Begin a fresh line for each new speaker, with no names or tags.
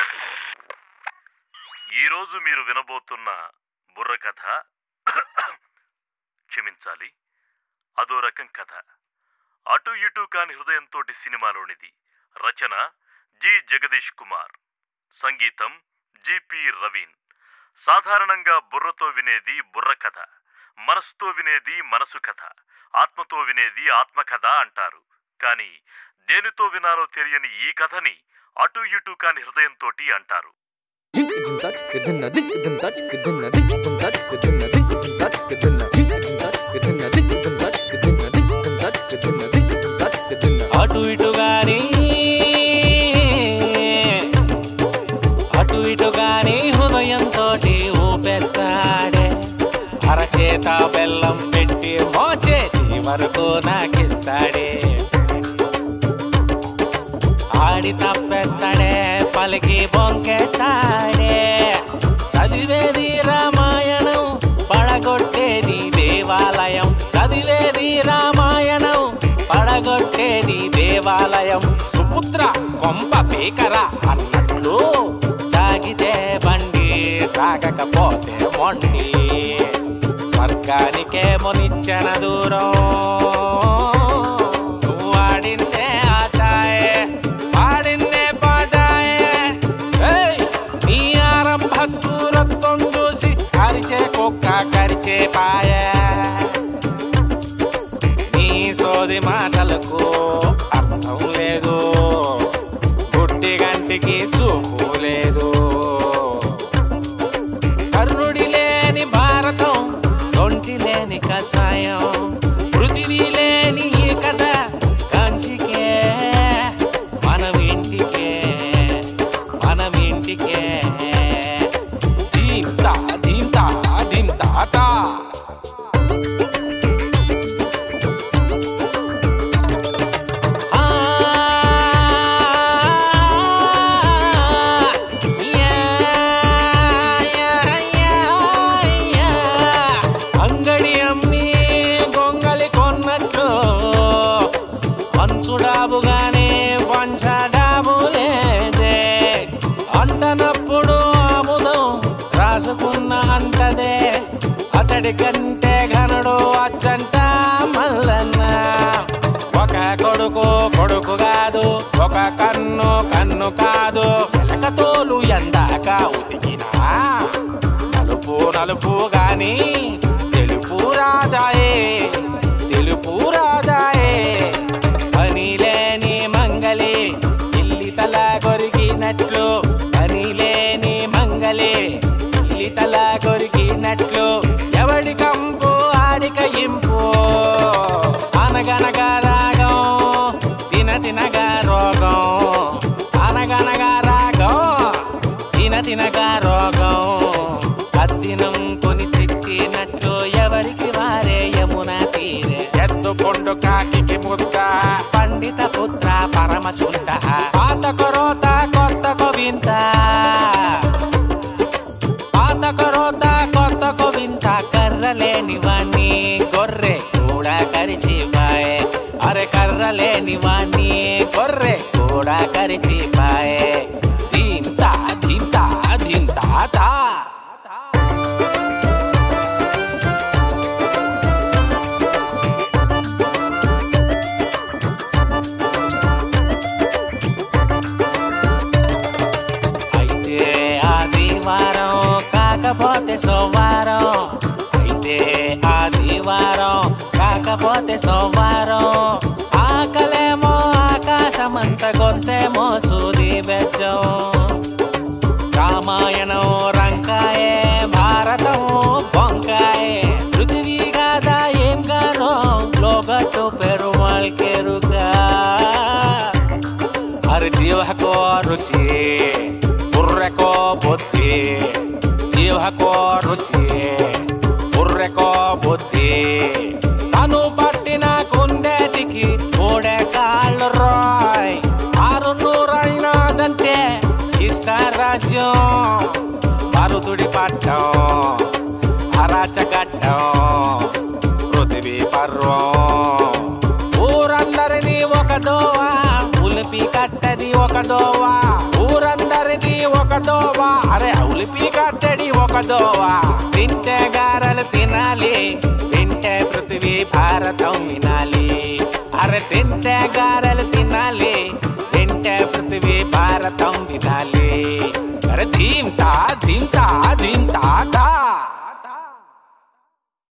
ఈరోజు మీరు వినబోతున్న బుర్ర కథ క్షమించాలి అదో రకం కథ అటు ఇటు కాని హృదయంతోటి సినిమాలోనిది రచన జి జగదీష్ కుమార్ సంగీతం జిపి రవీన్ సాధారణంగా బుర్రతో వినేది బుర్ర కథ మనసుతో వినేది మనసు కథ ఆత్మతో వినేది ఆత్మకథ అంటారు కానీ దేనితో వినాలో తెలియని ఈ కథని అటు ఇటు కాని హృదయంతోటి అంటారు
అటు ఇటు గాని అటు ఇటు గాని హృదయంతో ఊపేస్తాడే అరచేత బెల్లం పెట్టి మోచేతి వరకు నాకిస్తాడే ఆడి తప్పేస్తాడే పలికి బొంకేస్తాడే చదివేది రామాయణం పడగొట్టేది దేవాలయం చదివేది రామాయణం పడగొట్టేది దేవాలయం సుపుత్ర కొంప పీకరా అన్నట్లు సాగితే బండి సాగకపోతే మొండి స్వర్గానికేమో నిచ్చెన దూరం నువ్వు ఆడిందే ఆటాయే పాడిందే పాటాయే ఏయ్! నీ ఆరంభ సూరత్వం చూసి కరిచే కుక్క కరిచే పాయే నీ సోది మాటలకు అర్థం లేదు గుడ్డి గంటికి చూపు లేదు కర్ణుడి లేని భారతం సొంటి లేని కషాయం పృథివీ లేని ఈ కథ కంచికే మనం ఇంటికే మనం ఇంటికే దీంతా దీంతా దీంతా తా అంగడి అమ్మి గొంగలి కొన్నట్లు పంచుడాబుగానే పంచడాబు లేదే అంటనప్పుడు ఆముదం రాసుకున్న అంటదే అతడి కంటే ఘనుడు అచ్చంట మల్లన్న ఒక కొడుకు కొడుకు కాదు ఒక కన్ను కన్ను కాదు ఎలక తోలు ఎందాక ఉతికినా నలుపు నలుపు గాని తెలుపు రాదాయే తెలుపు రాదాయే పని లేని మంగళి ఇల్లి తల కొరికినట్లు పని లేని మంగళి ఇల్లి తల కొరికినట్లు ఎవడి కంపు ఆడిక ఇంపు అనగనగా రాగం తిన తినగా రోగం అనగనగా రాగం తిన తినగా రోగం అద్దినం కొని తెచ్చినట్లు ఎవరికి వారే యమున తీరే ఎత్తుకొండు కాకి ముద్ద పండిత పుత్ర పరమశుంఠ పాత కొరోత కొత్త కొవింత పాత కొరోత కొత్త కొవింత కర్రలేని వాణ్ణి గొర్రె కూడా కరిచిపాయే అరే కర్రలేని వాణ్ణి గొర్రె కూడా కరిచిపాయే దీంతా దీంతా దీంతా తా అయితే ఆదివారం కాకపోతే సోమవారం అయితే ఆదివారం కాకపోతే సోమవారం ఆకలేమో ఆకాశమంత గొంతేమో సూది బెచ్చం రామాయణం రంకాయే భారతం బొంకాయే పృథివీ కాదా ఏం కానో లోగట్టు పెరుమాళ్ కెరుగా హరి జీవకో రుచి బుర్రెకో బుద్ధి జీవకో రుచి బుర్రెకో బుద్ధి తను పట్టిన కుందేటికి మూడే కాళ్ళు రాయ్ ఆరు నూరైనాదంటే ఇష్ట రాజ్యం మరుతుడి పట్టం అరాచగట్టం పృథివీ పర్వం ఊరందరినీ ఒక దోవ ఉలిపి కట్టది ఒక దోవ ఊర ఊరందరిది ఒక దోవ అరే అవులిపి కట్టడి ఒక దోవ తింటే గారెలు తినాలి తింటే పృథివీ భారతం వినాలి అరే తింటే గారెలు తినాలి తింటే పృథివీ భారతం